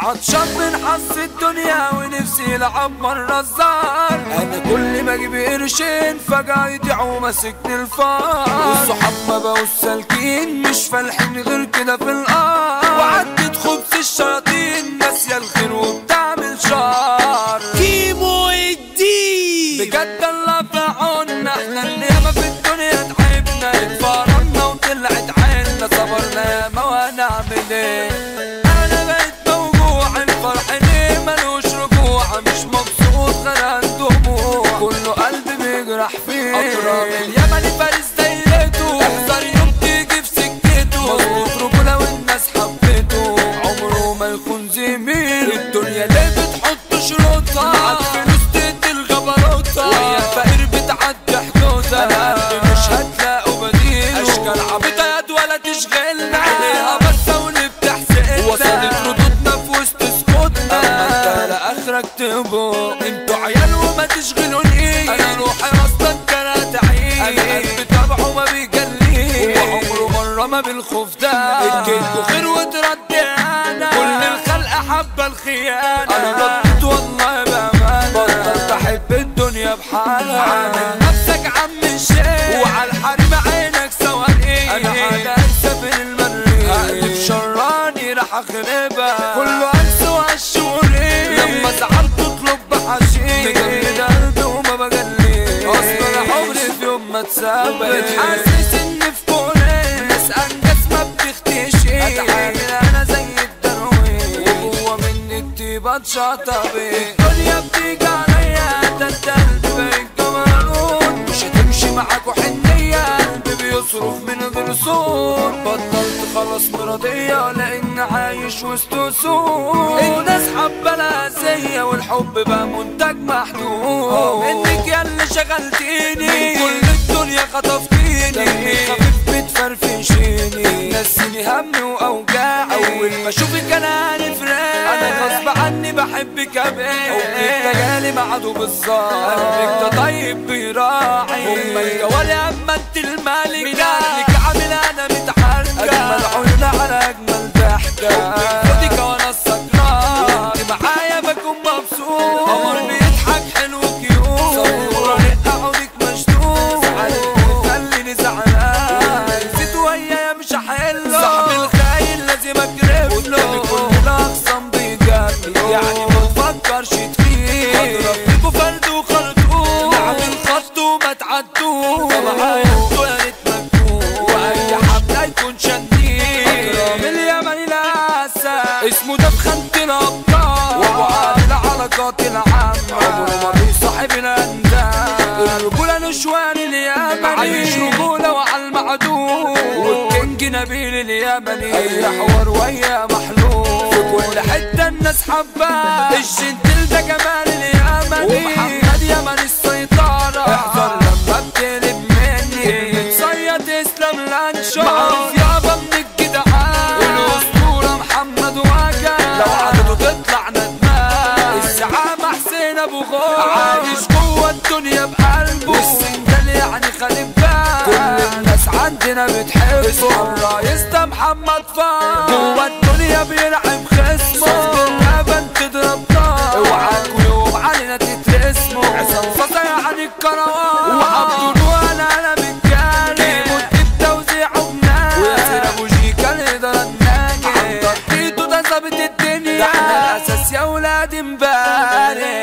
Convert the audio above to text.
عطشان من حظ الدنيا ونفسي العب مرة الزار انا كل ما اجيب قرشين فجأة يضيعوا ماسكني الفار والصحاب ما بقوا سالكين مش فالحين غير كده في الارض وعدت خبز الشياطين ناسية الخير وبتعمل شر كيمو الدين بجد الله في عنا احنا اللي ياما في الدنيا تعبنا اتفرجنا وطلعت عنا صبرنا ياما وهنعمل ايه انا بقيت موجوع الفرح ليه ملوش رجوع مش مبسوط غير دموع كله قلبي بيجرح فيه اقرب اليمني فارس دايرته احذر يوم تيجي في سكته مظبوط رجوله والناس حبته عمره ما يكون زميل الدنيا ليه بتحط شروطها معاك فلوس تدي الجبروتها وهي الفقير بتعدي حدودها انا مش هتلاقوا بديل اشكال عبيطه يد ولا تشغلنا عليها بس واللي بتحسدنا وصلت ردودنا في وسط سكوتنا اما انت لاخرك تبوق انتوا عيال وما تشغلوني انا روحي اصلا كانت عين انا قلبي تبعه ما بيجليش وعمره مره ما بالخوف ده اديته خير وتردي انا كل الخلق حابه الخيانه انا رديت والله بامان بطلت احب الدنيا بحالها عامل نفسك عم الشيخ وعلى الحريم عينك سواني انا على سفن المريخ هقلب شراني راح اخربها كله انس وهالشوري لما زعلت تطلب بحشيش مجمد قلبي وما بجليش اصلا انا عمري في يوم ما اتثبت حاسس ان في كوني ناس انجز ما بتختشي اتعامل انا زي الدرويش وهو مني الطيبة اتشطبي الدنيا بتيجي عليا ده انت قلبي بقيت جمرون مش هتمشي معاك وحنية قلبي بيصرف من غير صوت بطلت خلاص مرضية لان عايش وسط سوق الناس حابة الأذية والحب بقى منتج محدود منك يا اللي شغلتيني من كل الدنيا خطفتيني خفيف بتفرفشيني نسيني همي واوجاعي اول ما اشوفك انا هنفرق انا غصب عني بحبك ابقى حبك جالي معدو بالظبط قلبك ده طيب بيراعي هما الجوالي اما انت الملكة من اهلك عامل انا متحركة اجمل عيون على اجمل ضحكة خدك وانا السكران وانت معايا بكون مبسوط قمر بيضحك حلو كيوت صورة رقة عودك مشدود زعلت خليني زعلان نسيت ويايا مش هحله صاحب الخاين لازم اكرف له كل الاخصام بيجرب يعني ما تفكرش تخيل اضرب فيكوا فرد وخرطوم لعب الخط وما تعدوش معايا انتوا يا ريت مكتوب واي حبل يكون شديد اكرم اليمني الاسد اسمه ده في خانة الابطال وابو عادل العلاقات العامة عمره ما بيصاحب الاندال الرجولة نشوان اليمني عايش رجولة وعلى المعدوم والكينج نبيل اليمني اي حوار ويا محلول في كل حتة الناس حباه الجنتل ده جمال اليمني ومحمد يمن السيطرة احذر لما بتقلب مني بتصيد اسلام لانشو معروف يابا من الجدعان الاسطورة محمد واجا لو عدده تطلع ندمان الزعامة حسين ابو غور عايش جوه الدنيا بقلبه والسندال يعني خالد بال كل الناس عندنا بتحبه الرئيس ده محمد فار جوه الدنيا بيلعب خصمه صوت اللبن تضرب نار اوعاكوا يوم علينا تترسموا عصام فصا يعني الكروان وعبد الوانا انا بالجاري كيمو التوزيع وبناجي وياسر ابو جيكا الاداره الناجي عن ترتيبه ده ظابط الدنيا ده احنا الاساس يا ولاد امبارح